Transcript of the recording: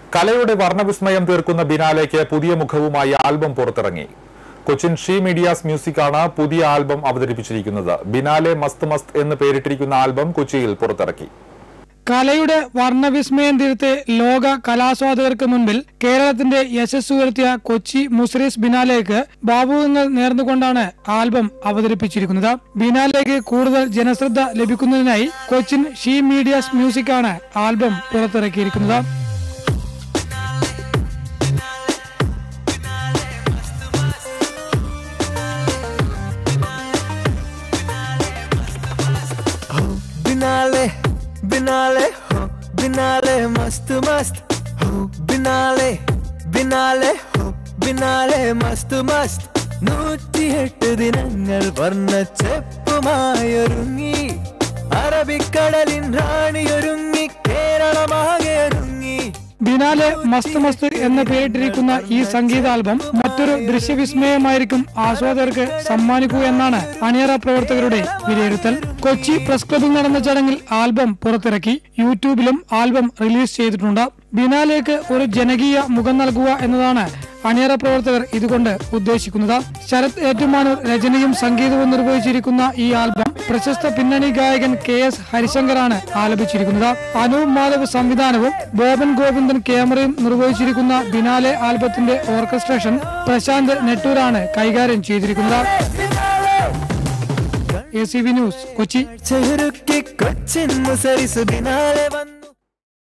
കലയുടെ വർണ്ണവിസ്മയം തീർക്കുന്ന ബിനാലേക്ക് പുതിയ മുഖവുമായി ആൽബം പുറത്തിറങ്ങി കൊച്ചിൻ ഷീ മീഡിയാസ് മ്യൂസിക്കാണ് പുതിയ ആൽബം അവതരിപ്പിച്ചിരിക്കുന്നത് ബിനാലെ മസ്ത് മസ്ത് എന്ന് പേരിട്ടിരിക്കുന്ന ആൽബം കൊച്ചിയിൽ പുറത്തിറക്കി കലയുടെ വർണ്ണവിസ്മയം തീർത്ത് ലോക കലാസ്വാദകർക്ക് മുൻപിൽ കേരളത്തിന്റെ യശസ് ഉയർത്തിയ കൊച്ചി മുസ്രീസ് ബിനാലേക്ക് ഭാവുകങ്ങൾ നേർന്നുകൊണ്ടാണ് ആൽബം അവതരിപ്പിച്ചിരിക്കുന്നത് ബിനാലേക്ക് കൂടുതൽ ജനശ്രദ്ധ ലഭിക്കുന്നതിനായി കൊച്ചിൻ ഷീ മീഡിയാസ് മ്യൂസിക്കാണ് ആൽബം പുറത്തിറക്കിയിരിക്കുന്നത് बिनाले बिनाले हो बिनाले मस्त मस्त हो बिनाले बिനാലെ ഹോ ബിനാലെ മസ്ത് മസ്ത് നൂറ്റിയെട്ട് ദിനങ്ങൾ വർണ്ണച്ചെപ്പുമായൊരുങ്ങി അറബിക്കടലിൻ റാണിയൊരുങ്ങി കേരളമാകെ ഒരുങ്ങി ബിനാലെ മസ്ത് മസ്ത് എന്ന് പേരിട്ടിരിക്കുന്ന ഈ സംഗീതാൽബം മറ്റൊരു ദൃശ്യവിസ്മയമായിരിക്കും ആസ്വാദകർക്ക് സമ്മാനിക്കൂ എന്നാണ് അണിയറ പ്രവർത്തകരുടെ വിലയിരുത്തൽ കൊച്ചി പ്രസ് ക്ലബിൽ നടന്ന ചടങ്ങിൽ ആൽബം പുറത്തിറക്കി യൂട്യൂബിലും ആൽബം റിലീസ് ചെയ്തിട്ടുണ്ട് ബിനാലേക്ക് ഒരു ജനകീയ മുഖം നൽകുക എന്നതാണ് അണിയറ പ്രവർത്തകർ ഇതുകൊണ്ട് ഉദ്ദേശിക്കുന്നത് ശരത് ഏറ്റുമാനൂർ രചനയും സംഗീതവും നിർവഹിച്ചിരിക്കുന്ന ഈ ആൽബം പ്രശസ്ത പിന്നണി ഗായകൻ കെ എസ് ഹരിശങ്കറാണ് ആലപിച്ചിരിക്കുന്നത് അനൂപ് മാധവ് സംവിധാനവും ബോബൻ ഗോവിന്ദൻ ക്യാമറയും നിർവഹിച്ചിരിക്കുന്ന ബിനാലെ ആൽബത്തിന്റെ ഓർക്കസ്ട്രേഷൻ പ്രശാന്ത് നെട്ടൂരാണ് കൈകാര്യം ചെയ്തിരിക്കുന്നത് A C V news Kochi ചെറുക്കി കൊച്ചിൻ മുസരിസ് ബിനാലെ വന്ന്